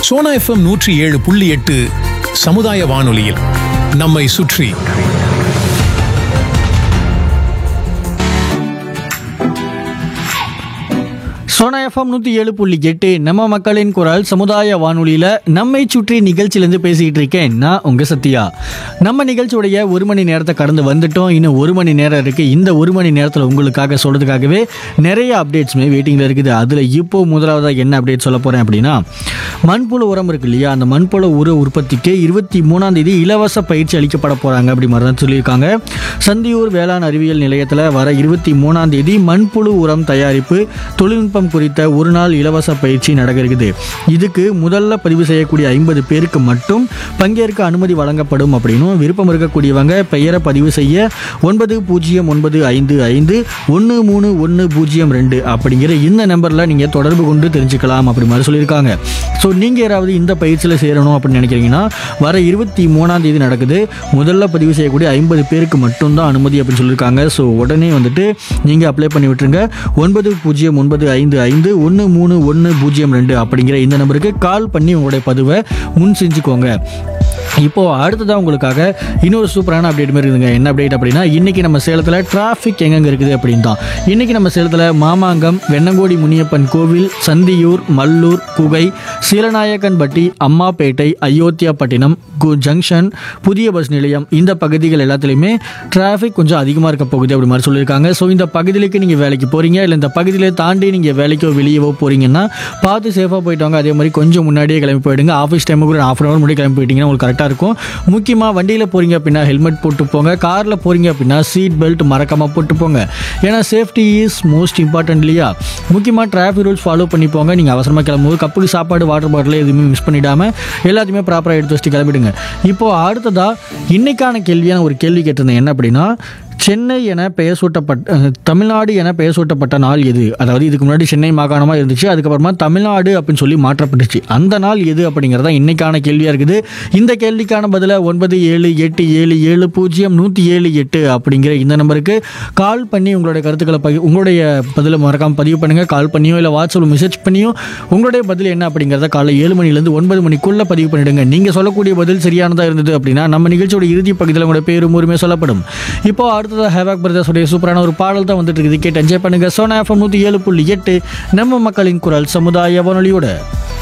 Sona FM நூற்றி ஏழு புள்ளி எட்டு சமுதாய வானொலியில் நம்மை சுற்றி சோனா எஃப்எம் நூற்றி ஏழு புள்ளி எட்டு நம்ம மக்களின் குரல் சமுதாய வானொலியில் நம்மை சுற்றி நிகழ்ச்சியிலேருந்து பேசிக்கிட்டு இருக்கேன் நான் உங்கள் சத்யா நம்ம நிகழ்ச்சியுடைய ஒரு மணி நேரத்தை கடந்து வந்துட்டோம் இன்னும் ஒரு மணி நேரம் இருக்குது இந்த ஒரு மணி நேரத்தில் உங்களுக்காக சொல்கிறதுக்காகவே நிறைய அப்டேட்ஸுமே வெயிட்டிங்கில் இருக்குது அதில் இப்போ முதலாவதாக என்ன அப்டேட் சொல்ல போகிறேன் அப்படின்னா மண்புழு உரம் இருக்கு இல்லையா அந்த மண்புழு உர உற்பத்திக்கு இருபத்தி மூணாம் தேதி இலவச பயிற்சி அளிக்கப்பட போகிறாங்க அப்படி மாதிரி தான் சொல்லியிருக்காங்க சந்தியூர் வேளாண் அறிவியல் நிலையத்தில் வர இருபத்தி மூணாம் தேதி மண்புழு உரம் தயாரிப்பு தொழில்நுட்பம் குறித்த ஒரு நாள் இலவச பயிற்சி நடக்க இருக்குது இதுக்கு முதல்ல பதிவு செய்யக்கூடிய ஐம்பது பேருக்கு மட்டும் பங்கேற்க அனுமதி வழங்கப்படும் அப்படின்னும் விருப்பம் இருக்கக்கூடியவங்க பெயரை பதிவு செய்ய ஒன்பது பூஜ்ஜியம் ஒன்பது ஐந்து ஐந்து ஒன்று மூணு ஒன்று பூஜ்ஜியம் ரெண்டு அப்படிங்கிற இந்த நம்பரில் நீங்கள் தொடர்பு கொண்டு தெரிஞ்சுக்கலாம் அப்படி மாதிரி சொல்லியிருக்காங்க ஸோ நீங்கள் யாராவது இந்த பயிற்சியில் சேரணும் அப்படின்னு நினைக்கிறீங்கன்னா வர இருபத்தி மூணாம் தேதி நடக்குது முதல்ல பதிவு செய்யக்கூடிய ஐம்பது பேருக்கு மட்டும்தான் அனுமதி அப்படின்னு சொல்லியிருக்காங்க ஸோ உடனே வந்துட்டு நீங்கள் அப்ளை பண்ணி விட்டுருங்க ஒன்பது பூஜ்ஜியம் ஒன்பது ஐந்து ஐந்து ஒன்று மூணு ஒன்று பூஜ்ஜியம் ரெண்டு அப்படிங்கிற இந்த நம்பருக்கு கால் பண்ணி உங்களுடைய பதிவை முன் செஞ்சுக்கோங்க இப்போ அடுத்ததாக உங்களுக்காக இன்னொரு சூப்பரான அப்டேட் மாதிரி இருக்குதுங்க என்ன அப்டேட் அப்படின்னா இன்னைக்கு நம்ம சேலத்தில் டிராஃபிக் எங்கெங்க இருக்குது அப்படின்னு தான் இன்னைக்கு நம்ம சேலத்தில் மாமாங்கம் வெண்ணங்கோடி முனியப்பன் கோவில் சந்தியூர் மல்லூர் குகை சீலநாயக்கன்பட்டி அம்மாப்பேட்டை அயோத்தியாப்பட்டினம் கு ஜங்ஷன் புதிய பஸ் நிலையம் இந்த பகுதிகள் எல்லாத்துலேயுமே டிராஃபிக் கொஞ்சம் அதிகமாக இருக்க போகுது அப்படி மாதிரி சொல்லியிருக்காங்க ஸோ இந்த பகுதியிലേക്ക് நீங்கள் வேலைக்கு போகிறீங்க இல்லை இந்த பகுதியில தாண்டி நீங்கள் வேலைக்கோ வெளியவோ போகிறீங்கன்னா பார்த்து சேஃபாக போயிட்டு வாங்க அதே மாதிரி கொஞ்சம் முன்னாடியே கிளம்பி போயிடுங்க ஆஃபீஸ் டைமுக்கு ஒரு ஆஃப் அன் ஹவர் முன்னாடி கிளம்பி போயிட்டீங்கன்னா உங்களுக்கு கரெக்டாக இருக்கும் முக்கியமாக வண்டியில் போகிறீங்க அப்படின்னா ஹெல்மெட் போட்டு போங்க காரில் போகிறீங்க அப்படின்னா சீட் பெல்ட் மறக்காமல் போட்டு போங்க ஏன்னா சேஃப்டி இஸ் மோஸ்ட் இம்பார்ட்டன்ட் இல்லையா முக்கியமாக டிராஃபிக் ரூல்ஸ் ஃபாலோ பண்ணி போங்க நீங்கள் அவசரமாக கிளம்பும்போது கப்புக்கு சாப்பாடு வாட்டர் பாட்டில் எதுவுமே மிஸ் பண்ணிடாமல் எல்லாத்தையுமே ப்ராப்பராக எடுத்து வச்சுட்டு கிளம்பிடுங்க இப்போது அடுத்ததாக இன்னைக்கான கேள்வியான ஒரு கேள்வி கேட்டிருந்தேன் என்ன அப்படின்னா சென்னை என பெயர் சூட்டப்பட்ட அஹ், தமிழ்நாடு என பெயர் சூட்டப்பட்ட நாள் எது அதாவது இதுக்கு முன்னாடி சென்னை மாகாணமாக இருந்துச்சு அதுக்கப்புறமா தமிழ்நாடு அப்படின்னு சொல்லி மாற்றப்பட்டுச்சு அந்த நாள் எது அப்படிங்கிறதா இன்னைக்கான கேள்வியாக இருக்குது இந்த கேள்விக்கான பதிலை ஒன்பது ஏழு எட்டு ஏழு ஏழு பூஜ்ஜியம் நூற்றி ஏழு எட்டு அப்படிங்கிற இந்த நம்பருக்கு கால் பண்ணி உங்களுடைய கருத்துக்களை பகி உங்களுடைய பதிலை மறக்காமல் பதிவு பண்ணுங்கள் கால் பண்ணியோ இல்லை வாட்ஸ்அப்பில் மெசேஜ் பண்ணியோ உங்களுடைய பதில் என்ன அப்படிங்கிறத காலை ஏழு மணிலேருந்து ஒன்பது மணிக்குள்ளே பதிவு பண்ணிடுங்க நீங்கள் சொல்லக்கூடிய பதில் சரியானதாக இருந்தது அப்படின்னா நம்ம நிகழ்ச்சியோட இறுதி பகுதியில் உங்களுடைய பேரும் ஊருமே சொல்லப்படும் இப்போ அடுத்ததாக ஹேவாக் பிரதர்ஸுடைய சூப்பரான ஒரு பாடல் தான் வந்துட்டு இருக்குது கேட்டு என்ஜாய் பண்ணுங்க சோனா எஃப்எம் நூற்றி ஏழு புள்ளி எட்டு நம்ம மக்களின் குரல் சமுதாய வானொலியோட